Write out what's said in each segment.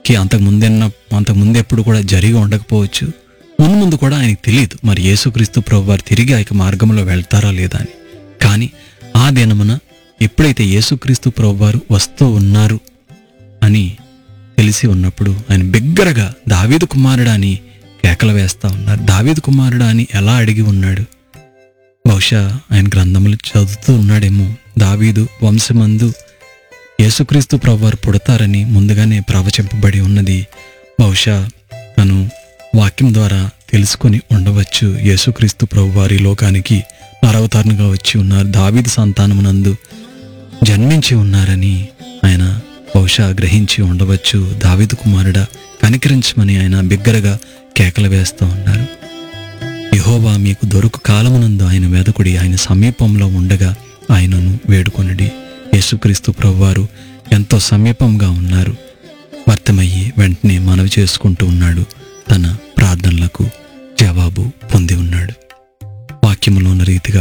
కి అంతకు ముందెన్న అంతకు ముందు ఎప్పుడు కూడా జరిగి ఉండకపోవచ్చు ముందు ముందు కూడా ఆయనకు తెలియదు మరి యేసుక్రీస్తు ప్రభు వారు తిరిగి ఆ యొక్క మార్గంలో వెళ్తారా లేదా అని కానీ ఆ దినమున ఎప్పుడైతే యేసుక్రీస్తు ప్రభు వారు వస్తూ ఉన్నారు అని తెలిసి ఉన్నప్పుడు ఆయన బిగ్గరగా దావీదు కుమారుడా అని కేకలు వేస్తా ఉన్నారు దావీదు కుమారుడా అని ఎలా అడిగి ఉన్నాడు బహుశా ఆయన గ్రంథములు చదువుతూ ఉన్నాడేమో దావీదు వంశమందు యేసుక్రీస్తు ప్రభువారు పుడతారని ముందుగానే ప్రవచింపబడి ఉన్నది బహుశా తను వాక్యం ద్వారా తెలుసుకొని ఉండవచ్చు యేసుక్రీస్తు ప్రభువారి లోకానికి నరవతారణగా వచ్చి ఉన్నారు దావీదు సంతానమునందు జన్మించి ఉన్నారని ఆయన బహుశా గ్రహించి ఉండవచ్చు దావీదు కుమారుడా కనికరించమని ఆయన బిగ్గరగా కేకలు వేస్తూ ఉన్నారు యెహోవా మీకు దొరుకు కాలమునందు ఆయన వెదకుడి ఆయన సమీపంలో ఉండగా ఆయనను వేడుకొనడి యేసుక్రీస్తు ప్రభువారు ఎంతో సమీపంగా ఉన్నారు వర్తమయ్యి వెంటనే మనవి చేసుకుంటూ ఉన్నాడు తన ప్రార్థనలకు జవాబు పొంది ఉన్నాడు వాక్యములోని రీతిగా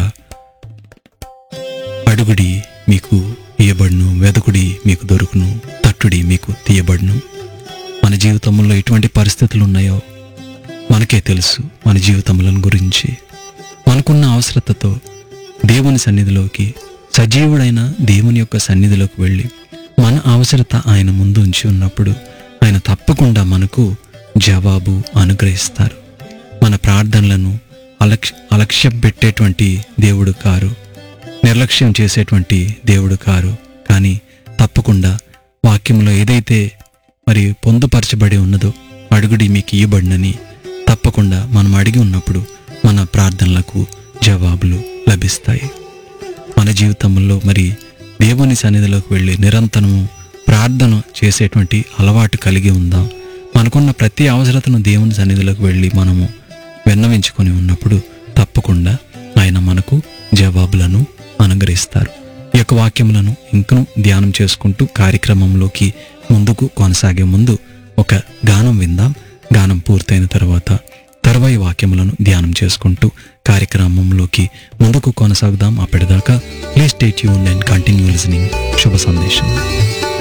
అడుగుడి మీకు ఇయ్యబడును వెదకుడి మీకు దొరుకును తట్టుడి మీకు తీయబడును మన జీవితంలో ఎటువంటి పరిస్థితులు ఉన్నాయో మనకే తెలుసు మన జీవితములను గురించి మనకున్న అవసరతతో దేవుని సన్నిధిలోకి సజీవుడైన దేవుని యొక్క సన్నిధిలోకి వెళ్ళి మన అవసరత ఆయన ముందు ఉంచి ఉన్నప్పుడు ఆయన తప్పకుండా మనకు జవాబు అనుగ్రహిస్తారు మన ప్రార్థనలను అలక్ష అలక్ష్యం పెట్టేటువంటి దేవుడు కారు నిర్లక్ష్యం చేసేటువంటి దేవుడు కారు కానీ తప్పకుండా వాక్యంలో ఏదైతే మరి పొందుపరచబడి ఉన్నదో అడుగుడి మీకు ఇయ్యబడినని తప్పకుండా మనం అడిగి ఉన్నప్పుడు మన ప్రార్థనలకు జవాబులు లభిస్తాయి మన జీవితంలో మరి దేవుని సన్నిధిలోకి వెళ్ళి నిరంతరము ప్రార్థన చేసేటువంటి అలవాటు కలిగి ఉందాం మనకున్న ప్రతి అవసరతను దేవుని సన్నిధిలోకి వెళ్ళి మనము విన్నవించుకొని ఉన్నప్పుడు తప్పకుండా ఆయన మనకు జవాబులను అనుగ్రహిస్తారు ఈ యొక్క వాక్యములను ఇంకను ధ్యానం చేసుకుంటూ కార్యక్రమంలోకి ముందుకు కొనసాగే ముందు ఒక గానం విందాం గానం పూర్తయిన తర్వాత తర్వాయి వాక్యములను ధ్యానం చేసుకుంటూ కార్యక్రమంలోకి ముందుకు కొనసాగుదాం అప్పటిదాకా please stay tune and continue listening శుభ సందేశం